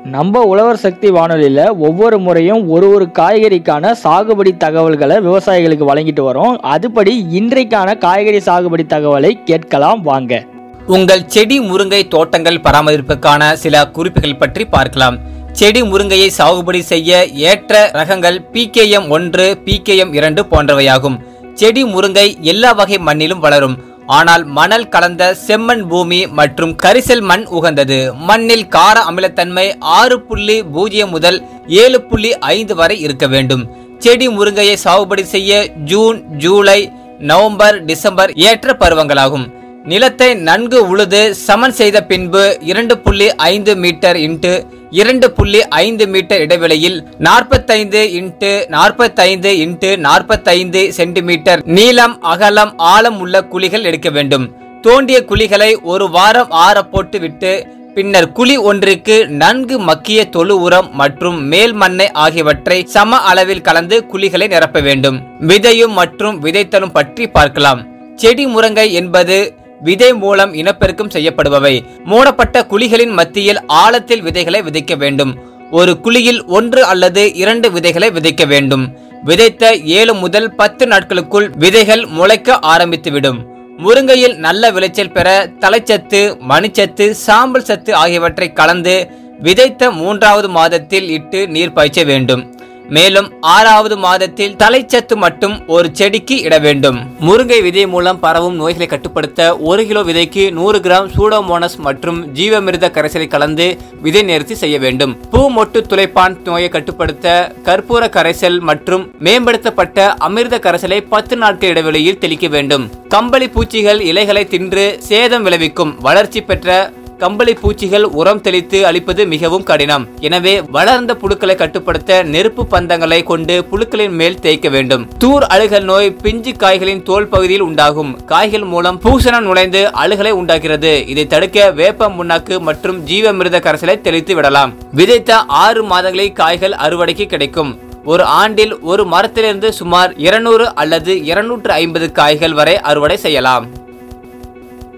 நம்ம உழவர் சக்தி வானொலியில் ஒவ்வொரு முறையும் ஒரு ஒரு காய்கறிக்கான சாகுபடி தகவல்களை விவசாயிகளுக்கு வழங்கிட்டு வரோம் அதுபடி இன்றைக்கான காய்கறி சாகுபடி தகவலை கேட்கலாம் வாங்க உங்கள் செடி முருங்கை தோட்டங்கள் பராமரிப்புக்கான சில குறிப்புகள் பற்றி பார்க்கலாம் செடி முருங்கையை சாகுபடி செய்ய ஏற்ற ரகங்கள் பிகேஎம் ஒன்று பிகேஎம் இரண்டு போன்றவையாகும் செடி முருங்கை எல்லா வகை மண்ணிலும் வளரும் ஆனால் மணல் கலந்த செம்மண் பூமி மற்றும் கரிசல் மண் உகந்தது மண்ணில் கார அமிலத்தன்மை ஆறு புள்ளி பூஜ்ஜியம் முதல் ஏழு புள்ளி ஐந்து வரை இருக்க வேண்டும் செடி முருங்கையை சாகுபடி செய்ய ஜூன் ஜூலை நவம்பர் டிசம்பர் ஏற்ற பருவங்களாகும் நிலத்தை நன்கு உழுது சமன் செய்த பின்பு இரண்டு புள்ளி ஐந்து மீட்டர் இன்ட்டு இரண்டு புள்ளி ஐந்து மீட்டர் இடைவெளியில் நாற்பத்தைந்து இன்ட்டு நாற்பத்தைந்து இன்ட்டு நாற்பத்தைந்து சென்டிமீட்டர் நீளம் அகலம் ஆழம் உள்ள குழிகள் எடுக்க வேண்டும் தோண்டிய குழிகளை ஒரு வாரம் ஆற போட்டு விட்டு பின்னர் குழி ஒன்றிற்கு நன்கு மக்கிய தொழு உரம் மற்றும் மேல் மண்ணை ஆகியவற்றை சம அளவில் கலந்து குழிகளை நிரப்ப வேண்டும் விதையும் மற்றும் விதைத்தலும் பற்றி பார்க்கலாம் செடி முருங்கை என்பது விதை மூலம் இனப்பெருக்கம் செய்யப்படுபவை மூடப்பட்ட குழிகளின் மத்தியில் ஆழத்தில் விதைகளை விதைக்க வேண்டும் ஒரு குழியில் ஒன்று அல்லது இரண்டு விதைகளை விதைக்க வேண்டும் விதைத்த ஏழு முதல் பத்து நாட்களுக்குள் விதைகள் முளைக்க ஆரம்பித்துவிடும் முருங்கையில் நல்ல விளைச்சல் பெற தலைச்சத்து மணிச்சத்து சாம்பல் சத்து ஆகியவற்றை கலந்து விதைத்த மூன்றாவது மாதத்தில் இட்டு நீர் பாய்ச்ச வேண்டும் மேலும் ஆறாவது மாதத்தில் தலைச்சத்து மட்டும் ஒரு செடிக்கு இட வேண்டும் முருங்கை விதை மூலம் பரவும் நோய்களை கட்டுப்படுத்த ஒரு கிலோ விதைக்கு நூறு கிராம் சூடோமோனஸ் மற்றும் ஜீவமிருத கரைசலை கலந்து விதை நேர்த்தி செய்ய வேண்டும் பூ மொட்டு துளைப்பான் நோயை கட்டுப்படுத்த கற்பூர கரைசல் மற்றும் மேம்படுத்தப்பட்ட அமிர்த கரைசலை பத்து நாட்கள் இடைவெளியில் தெளிக்க வேண்டும் கம்பளி பூச்சிகள் இலைகளை தின்று சேதம் விளைவிக்கும் வளர்ச்சி பெற்ற கம்பளி பூச்சிகள் உரம் தெளித்து அளிப்பது மிகவும் கடினம் எனவே வளர்ந்த புழுக்களை கட்டுப்படுத்த நெருப்பு பந்தங்களை கொண்டு புழுக்களின் மேல் தேய்க்க வேண்டும் தூர் அழுகல் நோய் பிஞ்சு காய்களின் தோல் பகுதியில் உண்டாகும் காய்கள் மூலம் பூசணம் நுழைந்து அழுகலை உண்டாகிறது இதை தடுக்க வேப்ப முன்னாக்கு மற்றும் ஜீவமிருத கரைசலை தெளித்து விடலாம் விதைத்த ஆறு மாதங்களில் காய்கள் அறுவடைக்கு கிடைக்கும் ஒரு ஆண்டில் ஒரு மரத்திலிருந்து சுமார் இருநூறு அல்லது இருநூற்று ஐம்பது காய்கள் வரை அறுவடை செய்யலாம்